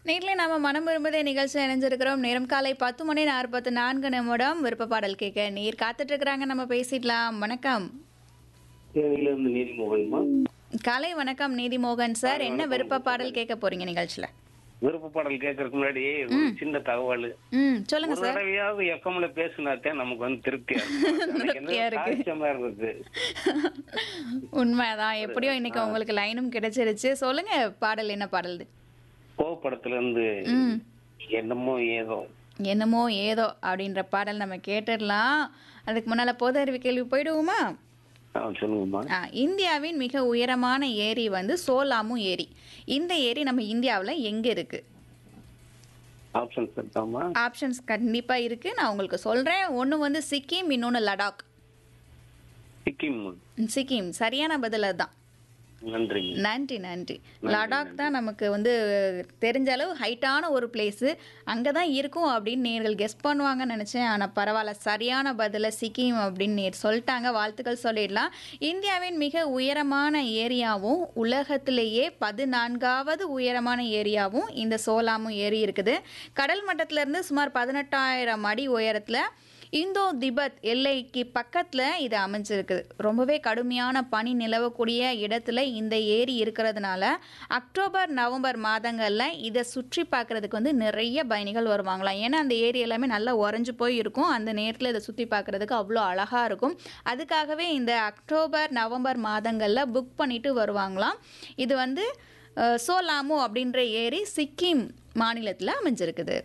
நேர்ல நாம மனம் விரும்புதே நிகழ்ச்சி இணைஞ்சிருக்கிறோம் நேரம் காலை பத்து மணி நாற்பத்தி நான்கு நிமிடம் விருப்ப பாடல் கேட்க நீர் காத்துட்டு இருக்கிறாங்க நம்ம பேசிடலாம் வணக்கம் தேனியில இருந்து நீதிமோகன்மா காலை வணக்கம் நீதிமோகன் சார் என்ன விருப்ப பாடல் கேட்க போறீங்க நிகழ்ச்சியில விருப்ப பாடல் கேட்கறதுக்கு முன்னாடி ஒரு சின்ன தகவல் ம் சொல்லுங்க ஒரு சார் தடவையாவது எஃப்எம்ல பேசினாத்தான் நமக்கு வந்து திருப்தியா இருக்கும் எனக்கு என்ன திருப்தியா இருக்கு. சாட்சியமா இருக்குது உண்மைதான் எப்படியோ இன்னைக்கு உங்களுக்கு லைனும் கிடைச்சிருச்சு சொல்லுங்க பாடல் என்ன பாடல் இது? கோவப்படத்துல இருந்து ம் என்னமோ ஏதோ என்னமோ ஏதோ அப்படின்ற பாடல் நம்ம கேட்டுடலாம் அதுக்கு முன்னால பொது அறிவு கேள்வி போயிடுவோமா ஆ, சொல்லுங்கம்மா ஆ, இந்தியாவின் மிக உயரமான ஏரி வந்து சோலாமு ஏரி இந்த ஏரி நம்ம இந்தியாவில் எங்கே இருக்கு ஆப்ஷன் இருக்காமா ஆப்ஷன்ஸ் கண்டிப்பாக இருக்கு நான் உங்களுக்கு சொல்கிறேன் ஒன்று வந்து சிக்கிம் இன்னொன்று லடாக் சிக்கிம் சிக்கிம் சரியான பதில் தான் நன்றிங்க நன்றி நன்றி லடாக் தான் நமக்கு வந்து தெரிஞ்ச அளவு ஹைட்டான ஒரு பிளேஸு அங்கே தான் இருக்கும் அப்படின்னு நேர்கள் கெஸ் பண்ணுவாங்கன்னு நினச்சேன் ஆனால் பரவாயில்ல சரியான பதிலை சிக்கிம் அப்படின்னு நேர் சொல்லிட்டாங்க வாழ்த்துக்கள் சொல்லிடலாம் இந்தியாவின் மிக உயரமான ஏரியாவும் உலகத்திலேயே பதினான்காவது உயரமான ஏரியாவும் இந்த சோலாமு ஏரி இருக்குது கடல் மட்டத்திலிருந்து சுமார் பதினெட்டாயிரம் அடி உயரத்தில் இந்தோ திபெத் எல்லைக்கு பக்கத்தில் இது அமைஞ்சிருக்குது ரொம்பவே கடுமையான பனி நிலவக்கூடிய இடத்துல இந்த ஏரி இருக்கிறதுனால அக்டோபர் நவம்பர் மாதங்களில் இதை சுற்றி பார்க்குறதுக்கு வந்து நிறைய பயணிகள் வருவாங்களாம் ஏன்னா அந்த ஏரி எல்லாமே நல்லா உறைஞ்சு போய் இருக்கும் அந்த நேரத்தில் இதை சுற்றி பார்க்குறதுக்கு அவ்வளோ அழகாக இருக்கும் அதுக்காகவே இந்த அக்டோபர் நவம்பர் மாதங்களில் புக் பண்ணிட்டு வருவாங்களாம் இது வந்து அஹ், சோலாமு அப்படின்ற ஏரி சிக்கிம் மாநிலத்தில் அமைஞ்சிருக்குது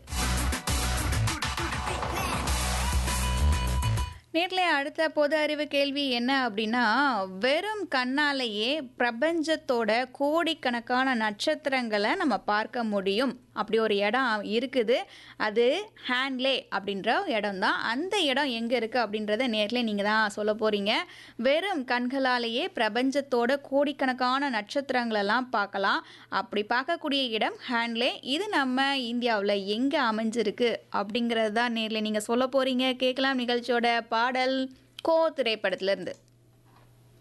நேர்ல அடுத்த பொது அறிவு கேள்வி என்ன அப்படின்னா வெறும் கண்ணாலேயே பிரபஞ்சத்தோட கோடிக்கணக்கான நட்சத்திரங்களை நம்ம பார்க்க முடியும் அப்படி ஒரு இடம் இருக்குது அது ஹேண்ட்லே அப்படின்ற இடம் தான் அந்த இடம் எங்கே இருக்குது அப்படின்றத நேரில் நீங்கள் தான் சொல்ல போகிறீங்க வெறும் கண்களாலேயே பிரபஞ்சத்தோட கோடிக்கணக்கான நட்சத்திரங்களெல்லாம் பார்க்கலாம் அப்படி பார்க்கக்கூடிய இடம் ஹேண்ட்லே இது நம்ம இந்தியாவில் எங்கே அமைஞ்சிருக்கு அப்படிங்கிறது தான் நேரில் நீங்கள் சொல்ல போகிறீங்க கேட்கலாம் நிகழ்ச்சியோட பாடல் கோ திரைப்படத்துலேருந்து